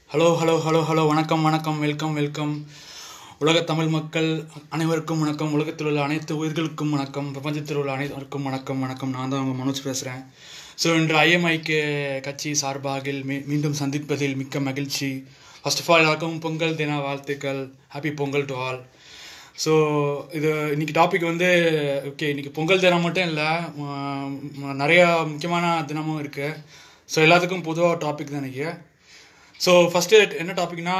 hello hello hello hello வணக்கம் வணக்கம் welcome welcome உலக தமிழ் மக்கள் அனைவருக்கும் வணக்கம் உலகத்தில் உள்ள அனைத்து உயிர்களுக்கும் வணக்கம் பிரபஞ்சத்தில் உள்ள அனைவருக்கும் வணக்கம் வணக்கம் நான் தான் உங்கள் மனோஜ் பேசுகிறேன் ஸோ இன்று ஐஎம்ஐக்கு கட்சி சார்பாக மீ மீண்டும் சந்திப்பதில் மிக்க மகிழ்ச்சி ஃபர்ஸ்ட் ஆஃப் ஆல் எல்லாருக்கும் பொங்கல் தின வாழ்த்துக்கள் happy Pongal to all so இது இன்னைக்கு டாபிக் வந்து ஓகே இன்னைக்கு பொங்கல் தினம் மட்டும் இல்லை நிறையா முக்கியமான தினமும் இருக்குது ஸோ எல்லாத்துக்கும் பொதுவாக டாபிக் தான் இன்னைக்கு ஸோ ஃபஸ்ட்டு என்ன டாபிக்னா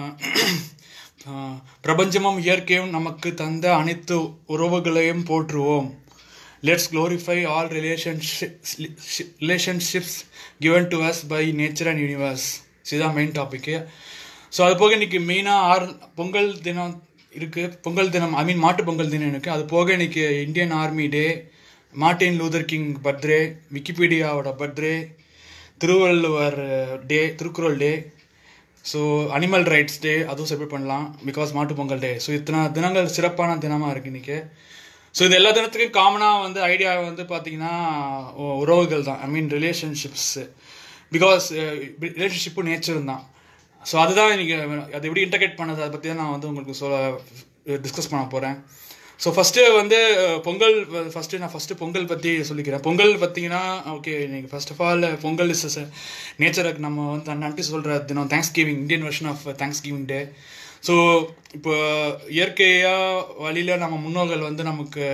பிரபஞ்சமும் இயற்கையும் நமக்கு தந்த அனைத்து உறவுகளையும் போற்றுவோம் let's glorify all relationship relationships given to us by nature and universe இதுதான் மெயின் டாப்பிக்கு ஸோ அது போக இன்னைக்கு மெயினாக ஆறு பொங்கல் தினம் இருக்குது பொங்கல் தினம் ஐ மீன் மாட்டு பொங்கல் தினம் இருக்குது அது போக இன்னைக்கு Indian army day Martin Luther King birthday விக்கிபீடியாவோட birthday Thiruvalluvar day Thirukkural day so animal rights day அதுவும் செலிப்ரேட் பண்ணலாம் பிகாஸ் மாட்டு பொங்கல் டே ஸோ இத்தனை தினங்கள் சிறப்பான தினமாக இருக்குது இன்றைக்கி ஸோ இது எல்லா தினத்துக்கும் காமனாக வந்து ஐடியா வந்து பார்த்தீங்கன்னா உறவுகள் தான் ஐ மீன் ரிலேஷன்ஷிப்ஸு பிகாஸ் ரிலேஷன்ஷிப்பும் நேச்சரும் தான் ஸோ அதுதான் இன்றைக்கி அதை எப்படி இன்டர்கேட் பண்ணது அதை பற்றி தான் நான் வந்து உங்களுக்கு சொல்ல டிஸ்கஸ் பண்ண போகிறேன் ஸோ ஃபஸ்ட்டு வந்து பொங்கல் ஃபஸ்ட்டு நான் ஃபஸ்ட்டு பொங்கல் பற்றி சொல்லிக்கிறேன் பொங்கல் பார்த்தீங்கன்னா ஓகே நீங்கள் first of all Pongal is நேச்சருக்கு நம்ம வந்து நன்றி சொல்கிற தினம் thanksgiving Indian version of thanksgiving day so இப்போ இயற்கையாக வழியில் நம்ம முன்னோர்கள் வந்து நமக்கு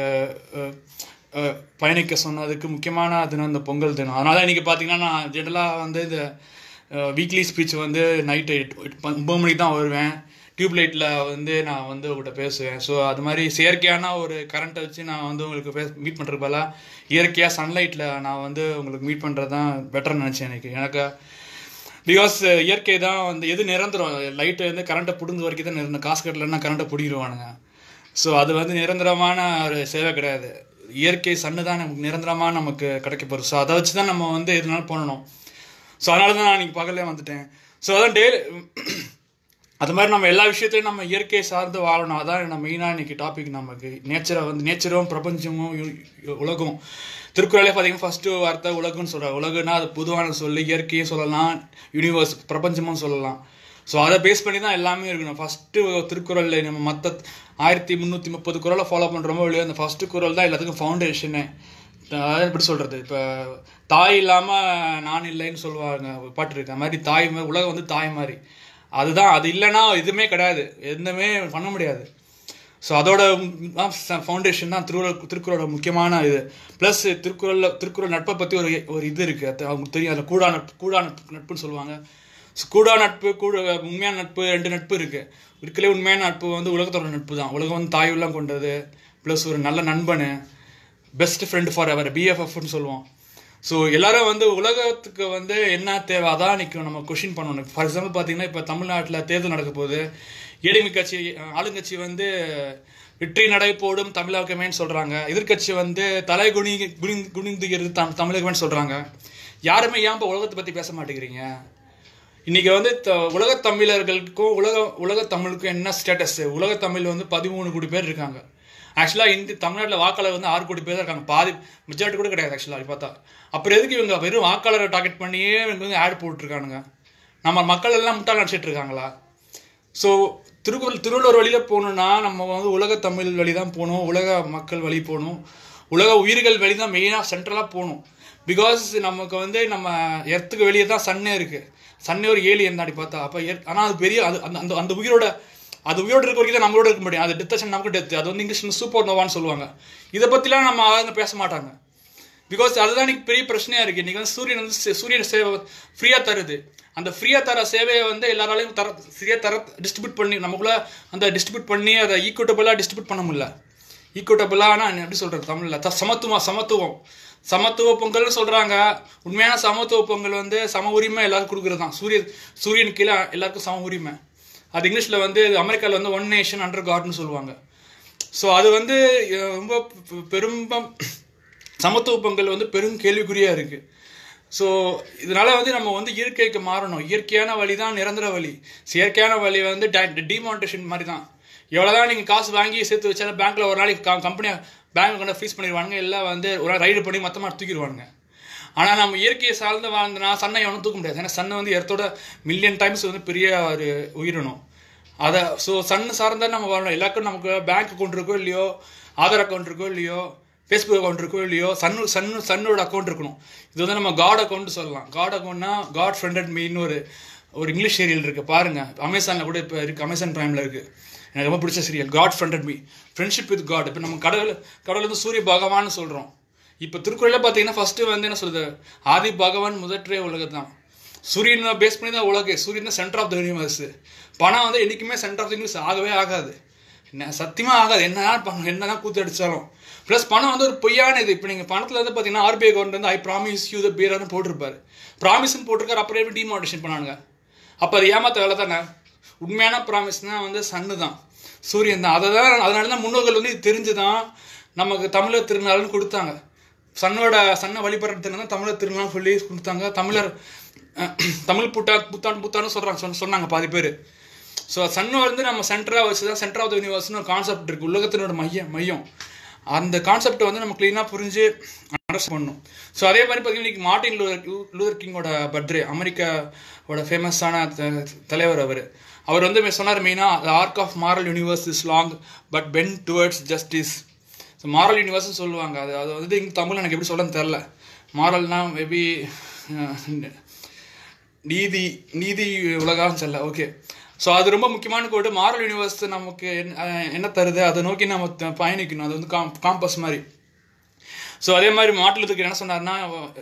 பயணிக்க சொன்னதுக்கு முக்கியமான தினம் இந்த பொங்கல் தினம் அதனால் இன்றைக்கி பார்த்தீங்கன்னா நான் ஜென்ரலாக வந்து இந்த வீக்லி ஸ்பீச் வந்து நைட்டு ஒம்பது மணிக்கு தான் வருவேன் டியூப் லைட்டில் வந்து நான் வந்து உங்கள்கிட்ட பேசுவேன் ஸோ அது மாதிரி செயற்கையான ஒரு கரண்ட்டை வச்சு நான் வந்து உங்களுக்கு பேச மீட் பண்ணுறது பதிலாக இயற்கையாக சன்லைட்டில் நான் வந்து உங்களுக்கு மீட் பண்ணுறது தான் பெட்டர்னு நினச்சேன் எனக்கு எனக்கு பிகாஸ் இயற்கை தான் வந்து எது நிரந்தரம் லைட்டு வந்து கரண்ட்டை பிடுங்க வரைக்கும் தான் நிரந்தரம் காசு கட்டலைன்னா கரண்ட்டை பிடிக்கிடுவானுங்க ஸோ அது வந்து நிரந்தரமான ஒரு சேவை கிடையாது இயற்கை சன்னு தான் நமக்கு நிரந்தரமாக நமக்கு கிடைக்க போகுது ஸோ அதை வச்சு தான் நம்ம வந்து எதுனாலும் பண்ணணும் ஸோ அதனால தான் நான் இன்றைக்கி பகல்லே வந்துட்டேன் ஸோ அதான் டே அது மாதிரி நம்ம எல்லா விஷயத்துலையும் நம்ம இயற்கையை சார்ந்து வாழணும் அதான் நம்ம மெயினாக இன்னைக்கு டாபிக் நமக்கு நேச்சரை வந்து நேச்சரும் பிரபஞ்சமும் உலகம் திருக்குறளே பார்த்தீங்கன்னா ஃபஸ்ட்டு வார்த்தை உலகம்னு சொல்கிறாங்க உலகம்னா அது பொதுவான சொல்லி இயற்கையும் சொல்லலாம் யூனிவர்ஸ் பிரபஞ்சமும் சொல்லலாம் ஸோ அதை பேஸ் பண்ணி தான் எல்லாமே இருக்கணும் ஃபஸ்ட்டு திருக்குறளில் நம்ம மற்ற ஆயிரத்தி முந்நூற்றி முப்பது குரலை ஃபாலோ பண்ணுறோமோ இல்லையோ அந்த ஃபஸ்ட்டு குரல் தான் எல்லாத்துக்கும் ஃபவுண்டேஷனு அதாவது எப்படி சொல்கிறது இப்போ தாய் இல்லாமல் நான் இல்லைன்னு சொல்லுவாங்க பாட்டு இருக்கு அது மாதிரி தாய் மாதிரி உலகம் வந்து தாய் மாதிரி அதுதான் அது இல்லைன்னா எதுவுமே கிடையாது எதுவுமே பண்ண முடியாது ஸோ அதோட ஃபவுண்டேஷன் தான் திருக்குறள் திருக்குறளோட முக்கியமான இது ப்ளஸ் திருக்குறளில் திருக்குறள் நட்பை பற்றி ஒரு ஒரு இது இருக்குது அது அவங்களுக்கு தெரியும் அதில் கூடா நட்பு கூடா நட்பு நட்புன்னு சொல்லுவாங்க ஸோ கூடா நட்பு கூட உண்மையான நட்பு ரெண்டு நட்பு இருக்குது இருக்கலே உண்மையான நட்பு வந்து உலகத்தோட நட்பு தான் உலகம் வந்து தாயுள்ளம் கொண்டது ப்ளஸ் ஒரு நல்ல நண்பன் பெஸ்ட் ஃப்ரெண்ட் ஃபார் எவர் பிஎஃப்எஃப்னு சொல்லுவோம் ஸோ எல்லாரும் வந்து உலகத்துக்கு வந்து என்ன தேவை அதான் இன்னைக்கு நம்ம கொஷின் பண்ணணும் ஃபார் எக்ஸாம்பிள் பார்த்தீங்கன்னா இப்போ தமிழ்நாட்டில் தேர்தல் நடக்க போகுது ஏடிஎம் கட்சி ஆளுங்கட்சி வந்து வெற்றி நடை போடும் தமிழகமேன்னு சொல்கிறாங்க எதிர்கட்சி வந்து தலை குனி குனி குனிந்துகிறது தம் தமிழகமேன்னு சொல்கிறாங்க யாருமே ஏன் இப்போ உலகத்தை பற்றி பேச மாட்டேங்கிறீங்க இன்னைக்கு வந்து உலக தமிழர்களுக்கும் உலக உலக தமிழுக்கும் என்ன ஸ்டேட்டஸ் உலக தமிழ் வந்து பதிமூணு கோடி பேர் இருக்காங்க ஆக்சுவலாக இந்த தமிழ்நாட்டில் வாக்காளர் வந்து ஆறு கோடி பேர் தான் இருக்காங்க பாதி மெஜாரிட்டி கூட கிடையாது ஆக்சுவலாக பார்த்தா அப்புறம் எதுக்கு இவங்க வெறும் வாக்காளரை டார்கெட் பண்ணியே இவங்க வந்து ஆட் போட்டுருக்கானுங்க நம்ம மக்கள் எல்லாம் முட்டாள் நினச்சிட்டு இருக்காங்களா ஸோ திருக்குறள் திருவள்ளுவர் வழியில் போகணுன்னா நம்ம வந்து உலக தமிழ் வழி தான் போகணும் உலக மக்கள் வழி போகணும் உலக உயிர்கள் வழி தான் மெயினாக சென்ட்ரலாக போகணும் பிகாஸ் நமக்கு வந்து நம்ம எர்த்துக்கு வெளியே தான் சன்னே இருக்குது சன்னே ஒரு ஏலியன் தாண்டி பார்த்தா அப்போ ஆனால் அது பெரிய அது அந்த அந்த உயிரோட அது உயிரோடு இருக்க வரைக்கும் தான் நம்மளோட இருக்க முடியும் அது டெத்தேஷன் நமக்கு டெத்து அது வந்து இங்கிலீஷ் சூப்பர் நோவான்னு சொல்லுவாங்க இதை பற்றிலாம் நம்ம அவங்க பேச மாட்டாங்க பிகாஸ் அதுதான் இன்னைக்கு பெரிய பிரச்சனையாக இருக்குது இன்றைக்கி வந்து சூரியன் வந்து சூரியன் சேவை ஃப்ரீயாக தருது அந்த ஃப்ரீயாக தர சேவையை வந்து எல்லாராலையும் தர ஃப்ரீயாக தர டிஸ்ட்ரிபியூட் பண்ணி நமக்குள்ள அந்த டிஸ்ட்ரிபியூட் பண்ணி அதை ஈக்குவட்டபுளாக டிஸ்ட்ரிபியூட் பண்ண முடியல ஈக்குவட்டபுளாக ஆனால் எப்படி சொல்கிறது தமிழில் த சமத்துவம் சமத்துவம் சமத்துவ பொங்கல்னு சொல்கிறாங்க உண்மையான சமத்துவ பொங்கல் வந்து சம உரிமை எல்லாருக்கும் கொடுக்குறது தான் சூரிய சூரியன் கீழே எல்லாருக்கும் சம உரிமை அது இங்கிலீஷில் வந்து அமெரிக்காவில் வந்து ஒன் நேஷன் அண்டர் காட்னு சொல்லுவாங்க ஸோ அது வந்து ரொம்ப பெரும்ப சமத்துவ பொங்கல் வந்து பெரும் கேள்விக்குறியாக இருக்குது ஸோ இதனால் வந்து நம்ம வந்து இயற்கைக்கு மாறணும் இயற்கையான வழி தான் நிரந்தர வழி செயற்கையான வழி வந்து டிமானிட்டேஷன் மாதிரி தான் எவ்வளோதான் நீங்கள் காசு வாங்கி சேர்த்து வச்சாலும் பேங்க்கில் ஒரு நாளைக்கு கம்பெனியை பேங்க் கொண்டு ஃப்ரீஸ் பண்ணிடுவானுங்க இல்லை வந்து ஒரு ரைடு பண்ணி மொத்தமாக தூக்கிடுவானுங்க ஆனால் நம்ம இயற்கையை சார்ந்து வாழ்ந்தனா சன்னை எவனும் தூக்க முடியாது ஏன்னா சன் வந்து எர்த்தோட மில்லியன் டைம்ஸ் வந்து பெரிய ஒரு உயிரினம் அதை ஸோ சன் சார்ந்தா நம்ம வாழணும் எல்லாருக்கும் நமக்கு பேங்க் அக்கௌண்ட் இருக்கோ இல்லையோ ஆதார் அக்கௌண்ட் இருக்கோ இல்லையோ ஃபேஸ்புக் அக்கௌண்ட் இருக்கோ இல்லையோ சன்னு சன்னு சன்னோட அக்கௌண்ட் இருக்கணும் இது வந்து நம்ம காட் அக்கௌண்ட் சொல்லலாம் காட் அக்கௌண்ட்னா காட் ஃப்ரெண்டட் மீன்னு ஒரு ஒரு இங்கிலீஷ் சீரியல் இருக்கு பாருங்க அமேசானில் கூட இப்போ இருக்கு அமேசான் பிரைமில் இருக்கு எனக்கு ரொம்ப பிடிச்ச serial god friended me friendship with god இப்போ நம்ம கடவுள் கடவுள் வந்து சூரிய பகவான் சொல்கிறோம் இப்போ திருக்குறளில் பார்த்தீங்கன்னா ஃபர்ஸ்ட் வந்து என்ன சொல்றது ஆதி பகவான் முதற்றே உலகம் தான் சூரியனை பேஸ் பண்ணி தான் உலகம் சூரியன் தான் சென்டர் ஆஃப் த யூனிவர்ஸ் பணம் வந்து என்றைக்குமே சென்டர் ஆஃப் த யூனிவர்ஸ் ஆகவே ஆகாது என்ன சத்தியமாக ஆகாது என்ன பண்ண என்ன தான் கூத்து அடிச்சாலும் ப்ளஸ் பணம் வந்து ஒரு பொய்யான இது இப்போ நீங்கள் பணத்தில் வந்து பார்த்தீங்கன்னா ஆர்பிஐ கவர்மெண்ட் வந்து ஐ ப்ராமிஸ் யூ த பீரர்னு போட்டிருப்பாரு ப்ராமிஸ்னு போட்டிருக்காரு அப்புறம் டிமானிட்டேஷன் பண்ணானுங்க அப்போ அது ஏமாத்த வேலை தானே உண்மையான ப்ராமிஸ்னால் வந்து சன்னு தான் சூரியன் தான் அதை தான் அதனால தான் முன்னோர்கள் வந்து இது தெரிஞ்சு தான் நமக்கு தமிழர் திருநாள்னு கொடுத்தாங்க சன்னோட சன்னை வழிபடுறதுன்னு தான் தமிழர் திருநாள் சொல்லி கொடுத்தாங்க தமிழர் அஹ், தமிழ் புட்டா புத்தாண்டு புத்தாண்டு சொல்கிறாங்க சொன்ன சொன்னாங்க பாதி பேர் ஸோ சன்னை வந்து நம்ம சென்டராக வச்சு தான் சென்டர் ஆஃப் த யூனிவர்ஸ்னு ஒரு கான்செப்ட் இருக்குது உலகத்தினோட மையம் மையம் அந்த கான்செப்டை வந்து நம்ம க்ளீனாக புரிஞ்சு அண்டர்ஸ்ட் பண்ணணும் ஸோ அதே மாதிரி பார்த்தீங்கன்னா இன்னைக்கு மார்ட்டின் லூதர் லூதர் கிங்கோட பர்த்டே அமெரிக்காவோட ஃபேமஸான தலைவர் அவர் அவர் வந்து சொன்னார் மெயினாக the arc of moral universe is long but bend towards justice so moral யூனிவர்ஸ்னு சொல்லுவாங்க அது அது வந்து இங்கே தமிழ் எனக்கு எப்படி சொல்லணும்னு தெரில மாரல்னா மேபி நீதி நீதி உலகம் செல்ல ஓகே ஸோ அது ரொம்ப முக்கியமான கோட்டு மாரல் யூனிவர்ஸ் நமக்கு என்ன அஹ் என்ன தருது அதை நோக்கி நம்ம த- பயணிக்கணும் அது வந்து காம் காம்பஸ் மாதிரி ஸோ அதே மாதிரி மாட்டில் இருக்கிற என்ன சொன்னார்னா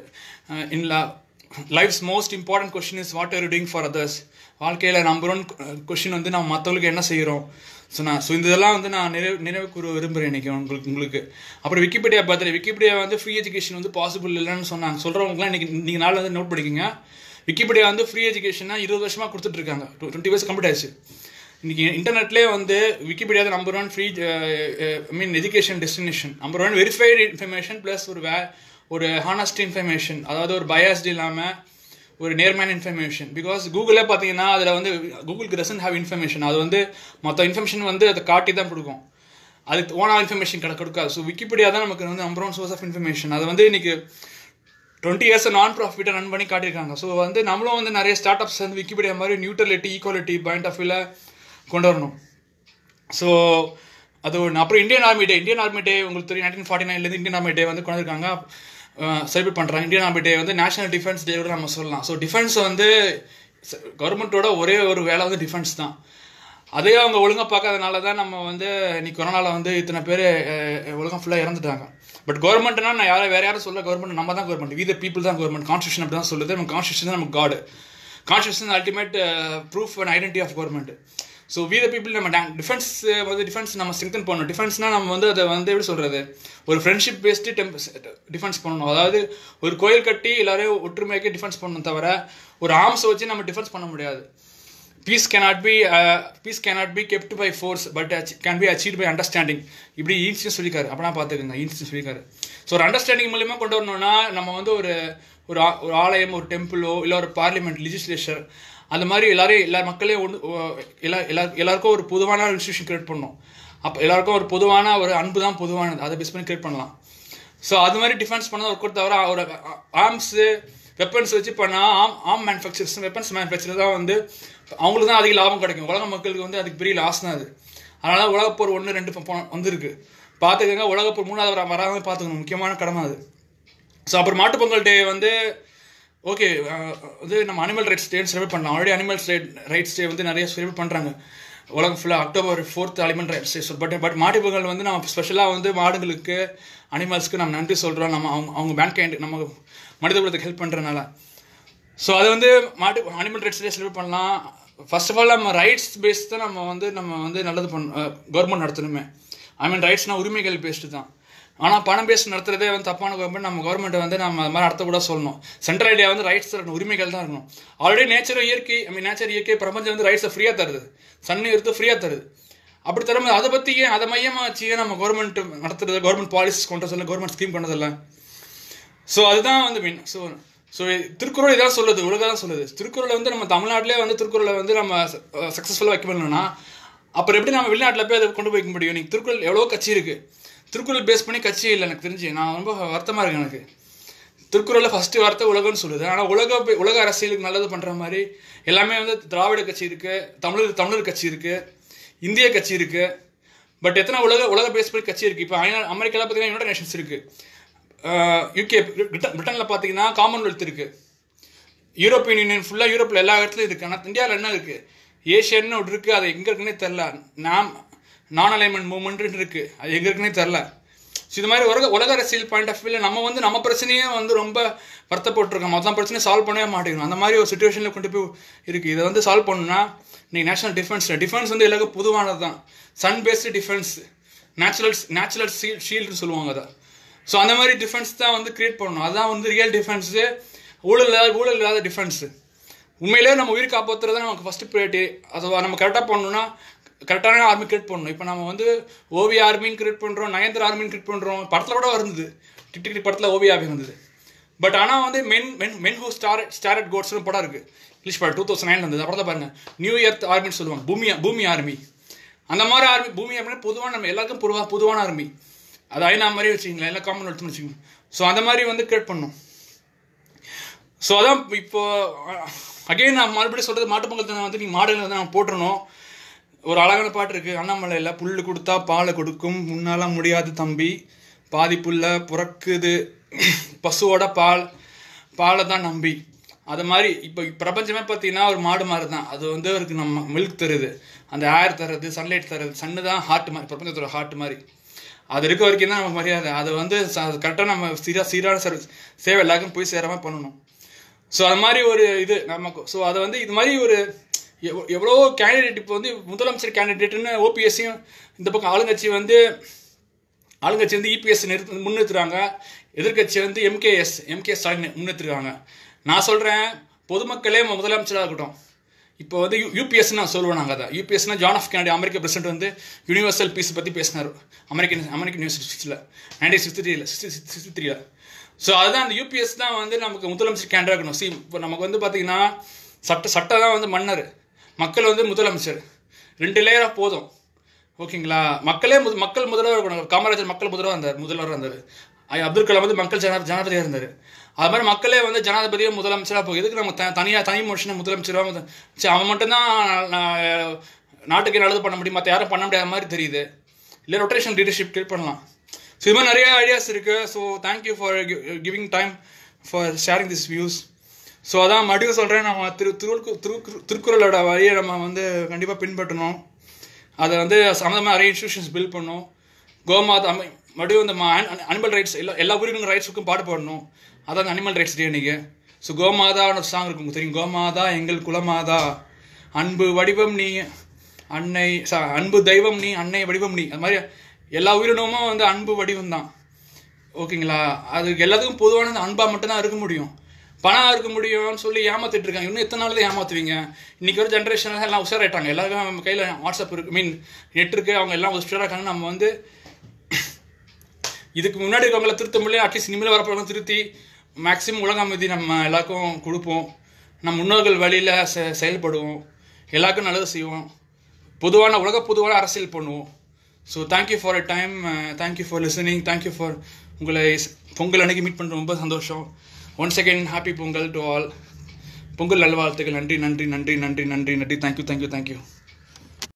in life's most important question is what are doing for others வாழ்க்கையில் நம்பர் ஒன் கொஷின் வந்து நம்ம மற்றவங்களுக்கு என்ன செய்கிறோம் ஸோ நான் ஸோ இதெல்லாம் வந்து நான் நினைவு நினைவு கூற விரும்புகிறேன் இன்னைக்கு உங்களுக்கு உங்களுக்கு அப்புறம் விக்கிபீடியா பார்த்துட்டு விக்கிபீடியா வந்து ஃப்ரீ எஜுகேஷன் வந்து பாசிபிள் இல்லைன்னு சொன்னாங்க சொல்கிறவங்களாம் இன்னைக்கு நீங்கள் நாள் வந்து நோட் பண்ணிக்கோங்க விக்கிபீடியா வந்து ஃப்ரீ எஜுகேஷனாக இருபது வருஷமாக கொடுத்துட்டு இருக்காங்க டுவெண்ட்டி இயர்ஸ் கம்ப்ளீட் ஆயிடுச்சு இன்னைக்கு இன்டர்நெட்லேயே வந்து Wikipedia number one free I mean education destination number one verified information plus ஒரு வே ஒரு ஹானஸ்ட் இன்ஃபர்மேஷன் அதாவது ஒரு பயாஸ்டு இல்லாமல் ஒரு நேர்மையான இன்ஃபர்மேஷன் பிகாஸ் கூகுளே பார்த்தீங்கன்னா அதில் வந்து கூகுளுக்கு டசன் ஹேவ் இன்ஃபர்மேஷன் அது வந்து மற்ற இன்ஃபர்மேஷன் வந்து அதை காட்டி தான் கொடுக்கும் அதுக்கு ஓனாக இன்ஃபர்மேஷன் கிட கொடுக்காது ஸோ விக்கிபீடியா தான் நமக்கு வந்து number one source of information அது வந்து இன்னைக்கு டுவெண்ட்டி இயர்ஸ் நான் ப்ராஃபிட்டை ரன் பண்ணி காட்டியிருக்காங்க ஸோ வந்து நம்மளும் வந்து நிறைய ஸ்டார்ட் அப்ஸ் வந்து விக்கிபீடியா மாதிரி நியூட்ரலிட்டி ஈக்குவாலிட்டி பாயிண்ட் ஆஃப் வியூவில் கொண்டு வரணும் ஸோ அது ஒன்று அப்புறம் Indian army day Indian army day உங்களுக்கு தெரியும் நைன்டீன் ஃபார்ட்டி நைன்லேருந்து இந்தியன் ஆர்மி டே வந்து கொண்டு வந்திருக்காங்க செலிப்ரேட் பண்ணுறாங்க இந்தியன் ஆர்மி டே வந்து நேஷனல் டிஃபென்ஸ் டே கூட நம்ம சொல்லலாம் ஸோ டிஃபென்ஸ் வந்து கவர்மெண்ட்டோட ஒரே ஒரு வேலை வந்து டிஃபென்ஸ் தான் அதே அவங்க ஒழுங்காக பார்க்காதனால தான் நம்ம வந்து இன்னைக்கு கொரோனாவில் வந்து இத்தனை பேர் உலகம் ஃபுல்லாக இறந்துட்டாங்க பட் கவர்மெண்ட்னா நான் யாரும் வேற யாரும் சொல்ல கவர்மெண்ட் நம்ம தான் கவர்மெண்ட் வி த பீப்புள் தான் கவர்மெண்ட் கான்ஸ்டியூஷன் அப்படி தான் சொல்லுது நம்ம கான்ஸ்டியூஷன் தான் நம்ம god constitution ultimate proof and identity of government so we the people நம்ம டிஃபென்ஸ் வந்து டிஃபென்ஸ் நம்ம ஸ்ட்ரெங்தன் பண்ணணும் டிஃபென்ஸ்னால் நம்ம வந்து அதை வந்து எப்படி சொல்கிறது ஒரு ஃப்ரெண்ட்ஷிப் பேஸ்டு டெம்ப் டிஃபென்ஸ் பண்ணணும் அதாவது ஒரு கோயில் கட்டி எல்லாரையும் ஒற்றுமையாக்கி டிஃபென்ஸ் பண்ணணும் தவிர ஒரு ஆர்ம்ஸ் வச்சு நம்ம டிஃபென்ஸ் பண்ண முடியாது peace cannot be peace cannot be kept by force but can be achieve by understanding இப்படி ஈன்ஸ்டின் சொல்லிக்காரு அப்படின்னா பார்த்துக்கோங்க ஈன்ஸ்டின் சொல்லிக்காரு ஸோ ஒரு அண்டர்ஸ்டாண்டிங் மூலியமா கொண்டு வரணும்னா நம்ம வந்து ஒரு ஒரு ஆ- ஒரு ஆலயம் ஒரு டெம்பிளோ இல்லை ஒரு பார்லிமெண்ட் லெஜிஸ்லேச்சர் அந்த மாதிரி எல்லாரையும் எல்லா மக்களையும் ஒன்று எல்லா எல்லா எல்லாருக்கும் ஒரு பொதுவான இன்ஸ்டியூஷன் கிரியேட் பண்ணணும் அப்போ எல்லாருக்கும் ஒரு பொதுவான ஒரு அன்பு தான் பொதுவானது அதை பேஸ் பண்ணி கிரியேட் பண்ணலாம் ஸோ அது மாதிரி டிஃபென்ஸ் பண்ணது ஒர்க் அவுட் தவிர ஒரு ஆர்ம்ஸு வெப்பன்ஸ் வச்சு பண்ணால் ஆம் ஆம் மேனுஃபேக்சர்ஸ் வெப்பன்ஸ் மேனுஃபேக்சர் தான் வந்து அவங்களுக்கு தான் அதிக லாபம் கிடைக்கும் உலக மக்களுக்கு வந்து அதுக்கு பெரிய லாஸ் தான் அது அதனால உலகப்போர் ஒன்று ரெண்டு ப- போ- வந்திருக்கு பார்த்துக்கங்க உலகப்போர் மூணாவது வர வராமல் பார்த்துக்கணும் முக்கியமான கடமை அது ஸோ அப்புறம் மாட்டுப் பொங்கல் டே வந்து ஓகே வந்து நம்ம அனிமல் ரைட்ஸ் டே செலிப்ரேட் பண்ணலாம் already animals right rights day வந்து நிறைய செலிப்ரேட் பண்ணுறாங்க உலகம் ஃபுல்லாக October fourth animal rights day but but Mattu Pongal வந்து நம்ம ஸ்பெஷலாக வந்து மாடுகளுக்கு அனிமல்ஸ்க்கு நம்ம நன்றி சொல்கிறோம் நம்ம அவங்க அவங்க மேன்கைண்ட் நம்ம மனித குலத்துக்கு ஹெல்ப் பண்ணுறதுனால ஸோ அது வந்து மாட்டு அனிமல் ரைட்ஸ் டே செலிப்ரேட் பண்ணலாம் ஃபர்ஸ்ட் ஆஃப் ஆல் நம்ம ரைட்ஸ் பேஸ் தான் நம்ம வந்து நம்ம வந்து நல்லது பண்ண கவர்மெண்ட் நடத்தணுமே ஐ மீன் ரைட்ஸ்னால் உரிமைகள் பேஸ்டு தான் ஆனால் பணம் பேஸ்ட் நடத்துறதே வந்து தப்பான கவர்மெண்ட் நம்ம கவர்மெண்ட் வந்து நம்ம அது மாதிரி நடத்தக்கூட சொல்லணும் சென்ட்ரல் ஐடியா வந்து ரைட்ஸ் தரணும் உரிமைகள் தான் இருக்கணும் ஆல்ரெடி நேச்சரும் இயற்கை ஐ மீன் நேச்சர் இயற்கை பிரபஞ்சம் வந்து ரைட்ஸை ஃப்ரீயாக தருது சன்னு எடுத்து ஃப்ரீயாக தருது அப்படி தரும்போது அதை பற்றி ஏன் அதை மையமாக வச்சு ஏன் நம்ம கவர்மெண்ட் நடத்துறது கவர்மெண்ட் பாலிசிஸ் கொண்டு சொல்ல கவர்மெண்ட் ஸ்கீம் கொண்டதில்லை ஸோ அதுதான் வந்து மீன் ஸோ ஸோ திருக்குறள் இதான் சொல்லுது உலகம் தான் சொல்லுது திருக்குறளை வந்து நம்ம தமிழ்நாட்டிலே வந்து திருக்குறளை வந்து நம்ம சக்ஸஸ்ஃபுல்லாக வைக்க பண்ணணும்னா அப்புறம் எப்படி நம்ம வெளிநாட்டில் போய் அதை கொண்டு போய் வைக்க முடியும் இன்னைக்கு திருக்குறள் எவ்வளோ கட்சி இருக்குது திருக்குறள் பேஸ் பண்ணி கட்சி இல்லை எனக்கு தெரிஞ்சு நான் ரொம்ப வருத்தமாக இருக்கேன் எனக்கு திருக்குறளில் ஃபர்ஸ்ட் வார்த்தை உலகம்னு சொல்லுது ஆனால் உலக உலக அரசியலுக்கு நல்லது பண்ணுற மாதிரி எல்லாமே வந்து திராவிட கட்சி இருக்கு தமிழர் தமிழர் கட்சி இருக்கு இந்திய கட்சி இருக்கு பட் எத்தனை உலக உலக பேஸ் பண்ணி கட்சி இருக்கு இப்போ அமெரிக்காவில் பார்த்தீங்கன்னா யுனைடட் நேஷன்ஸ் இருக்கு யூகே பிரிட்டனில் பார்த்தீங்கன்னா காமன்வெல்த் இருக்கு யூரோப்பியன் யூனியன் ஃபுல்லாக யூரோப்பில் எல்லா இடத்துலையும் இருக்குது ஆனால் இந்தியாவில் என்ன இருக்குது ஏஷியன்னு ஒன்று இருக்குது அது எங்கே இருக்குன்னே தெரில நாம் நான் அலைன்மெண்ட் மூவ்மெண்ட் இருக்குது அது எங்கே இருக்குன்னே தெரில ஸோ இது மாதிரி உலக உலக அரசியல் பாயிண்ட் ஆஃப் வியூவில் நம்ம வந்து நம்ம பிரச்சனையே வந்து ரொம்ப வருத்தப்பட்டிருக்கோம் மொத்தம் பிரச்சனையை சால்வ் பண்ணவே மாட்டேங்கிறோம் அந்த மாதிரி ஒரு சுச்சுவேஷனில் கொண்டு போய் இருக்குது இதை வந்து சால்வ் பண்ணணும்னா நீங்கள் நேஷனல் டிஃபென்ஸ் டிஃபென்ஸ் வந்து எல்லாருக்கும் பொதுவானது தான் sun based defence natural natural shield ஷீல்டுன்னு சொல்லுவாங்க அதை ஸோ அந்த மாதிரி டிஃபென்ஸ் தான் வந்து கிரியேட் பண்ணணும் அதுதான் வந்து ரியல் டிஃபென்ஸு ஊழல் இல்லாத ஊழல் இல்லாத டிஃபென்ஸு உண்மையிலே நம்ம உயிர் காப்பாற்றுறது நமக்கு ஃபஸ்ட் ப்ரையாரிட்டி அதை நம்ம கரெக்டாக பண்ணணும்னா கரெக்டான ஆர்மி கிரியேட் பண்ணணும் இப்போ நம்ம வந்து ஓவிய ஆர்மின்னு கிரியேட் பண்ணுறோம் நயன்தர் ஆர்மின்னு கிரியேட் பண்ணுறோம் படத்தில் கூட இருந்தது டிக் டிக் படத்தில் ஓவிய ஆர்மி வந்தது பட் ஆனால் வந்து men men men who stare stare at கோட்ஸ்னு படம் இருக்குது இங்கிலீஷ் படம் டூ தௌசண்ட் நைன் இருந்தது படத்தை பாருங்க நியூ இயர் ஆர்மின்னு சொல்லுவாங்க பூமி பூமி ஆர்மி அந்த மாதிரி ஆர்மி பூமி ஆர்மி பொதுவான நம்ம எல்லாருக்கும் பொதுவாக பொதுவான ஆர்மி அது ஐநா மாதிரி வச்சுக்கங்களேன் எல்லாம் காமன் எடுத்துன்னு வச்சுக்கோங்க ஸோ அந்த மாதிரி வந்து கிரியேட் பண்ணும் ஸோ அதான் இப்போ அகைன் நான் மறுபடியும் சொல்கிறது மாட்டுப்பொங்கல் தினம் வந்து நீங்கள் மாடுகள் வந்து நான் போட்டுருணும் ஒரு அழகான பாட்டு இருக்குது அண்ணாமலையில் புல் கொடுத்தா பாலை கொடுக்கும் முன்னாலாம் முடியாது தம்பி பாதி புல்ல புறக்குது பசுவோட பால் பாலை தான் நம்பி அது மாதிரி இப்போ பிரபஞ்சமே பார்த்தீங்கன்னா ஒரு மாடு மாதிரி தான் அது வந்து அவருக்கு நம்ம மில்க் தருது அந்த ஏர் தருது சன்லைட் தருது சன்னு தான் ஹார்ட் மாதிரி பிரபஞ்சத்தோட ஹார்ட் மாதிரி அது இருக்க வரைக்கும் தான் நம்ம மரியாதை அதை வந்து கரெக்டாக நம்ம சீரா சீரான சர்வீஸ் சேவை எல்லாருக்கும் போய் சேராமல் பண்ணணும் ஸோ அது மாதிரி ஒரு இது நமக்கு ஸோ அதை வந்து இது மாதிரி ஒரு எவ்வளோ கேண்டிடேட் இப்போ வந்து முதலமைச்சர் கேண்டிடேட்னு ஓபிஎஸ்சியும் இந்த பக்கம் ஆளுங்கட்சி வந்து ஆளுங்கட்சி வந்து இபிஎஸ் நிறுத்து முன்னிறுத்துறாங்க எதிர்கட்சி வந்து எம்கேஎஸ் எம்கே ஸ்டாலின் முன்னிறுத்துருக்காங்க நான் சொல்கிறேன் பொதுமக்களே முதலமைச்சராக இருக்கட்டும் இப்போ வந்து யூ யூபிஎஸ் நான் சொல்லுவேன் நாங்கள் அதை யூபிஎஸ்னா ஜான் ஆஃப் கனடி அமெரிக்க பிரசிடென்ட் வந்து யூனிவர்சல் பீஸ் பற்றி பேசினார் அமெரிக்கன் அமெரிக்கன் யூனிவர்சிட்டியில் நைன்டீன் சிக்ஸ்டி த்ரீல சிக்ஸ்டி சிக்ஸ்டி த்ரீல ஸோ அதுதான் அந்த யூபிஎஸ் தான் வந்து நமக்கு முதலமைச்சர் கேண்டா இருக்கணும் சி இப்போ நமக்கு வந்து பார்த்தீங்கன்னா சட்ட சட்டம் தான் வந்து மன்னர் மக்கள் வந்து முதலமைச்சர் ரெண்டு லேயராக போதும் ஓகேங்களா மக்களே முத மக்கள் முதல்வர் இருக்கணும் காமராஜர் மக்கள் முதல்வர் இருந்தார் முதல்வராக இருந்தார் அப்துல் கலாம் வந்து மக்கள் ஜனா ஜனாதிபதியாக இருந்தார் அது மாதிரி மக்களே வந்து ஜனாதிபதியும் முதலமைச்சராக போகும் எதுக்கு நம்ம த தனியாக தனி மனுஷனை முதலமைச்சராக சரி அவன் மட்டும்தான் நாட்டுக்கு நல்லது பண்ண முடியும் மற்ற யாரும் பண்ண முடியாத மாதிரி தெரியுது இல்லை ரொட்டேஷன் லீடர்ஷிப் கிரியேட் பண்ணலாம் ஸோ இது மாதிரி நிறைய ஐடியாஸ் இருக்குது so thank you for giving time for sharing this views so அதான் மறுபடியும் சொல்கிறேன் நம்ம திரு திரு திரு திருக்குறளோட வழியை நம்ம வந்து கண்டிப்பாக பின்பற்றணும் அதை வந்து சம்மந்தமாக நிறைய இன்ஸ்டியூஷன்ஸ் பில்ட் பண்ணணும் கோமாதா மறுபடியும் இந்த அனிமல் ரைட்ஸ் எல்லா எல்லா உயிரின ரைட்ஸுக்கும் பாடுபடணும் அதான் அனிமல் ரைட்ஸ் டே இன்னைக்கு ஸோ கோமாதான்னு ஒரு சாங் இருக்கும் தெரியும் கோமாதா எங்கள் குலமாதா அன்பு வடிவம் நீ அன்னை ச அன்பு தெய்வம் நீ அன்னை வடிவம் நீ அது மாதிரி எல்லா உயிரினமும் வந்து அன்பு வடிவம் தான் ஓகேங்களா அது எல்லாத்துக்கும் பொதுவான அன்பாக மட்டும்தான் இருக்க முடியும் பணம் இருக்க முடியும்னு சொல்லி ஏமாத்திட்டு இருக்காங்க இன்னும் எத்தனை நாள் தான் ஏமாத்துவீங்க இன்னைக்கு ஒரு ஜென்ரேஷன் எல்லாம் உஷாராயிட்டாங்க எல்லாருக்கும் நம்ம கையில் வாட்ஸ்அப் இருக்கு மீன் நெட் இருக்கு அவங்க எல்லாம் உஷாராக இருக்காங்க நம்ம வந்து இதுக்கு முன்னாடி இருக்கவங்கள திருத்த முடியல அட்லீஸ்ட் இனிமேல் வரப்போ திருத்தி மேக்ஸிமம் உலக அமைதி நம்ம எல்லாருக்கும் கொடுப்போம் நம்ம முன்னோர்கள் வழியில் செ செயல்படுவோம் எல்லாருக்கும் நல்லது செய்வோம் பொதுவான உலக பொதுவான அரசியல் பண்ணுவோம் so thank you for a time thank you for listening thank you for உங்களை பொங்கல் அன்னைக்கு மீட் பண்ணுற ரொம்ப சந்தோஷம் one second happy Pongal to all Pongal நல்வாழ்த்துக்கள் நன்றி நன்றி நன்றி நன்றி நன்றி நன்றி தேங்க்யூ தேங்க்யூ தேங்க்யூ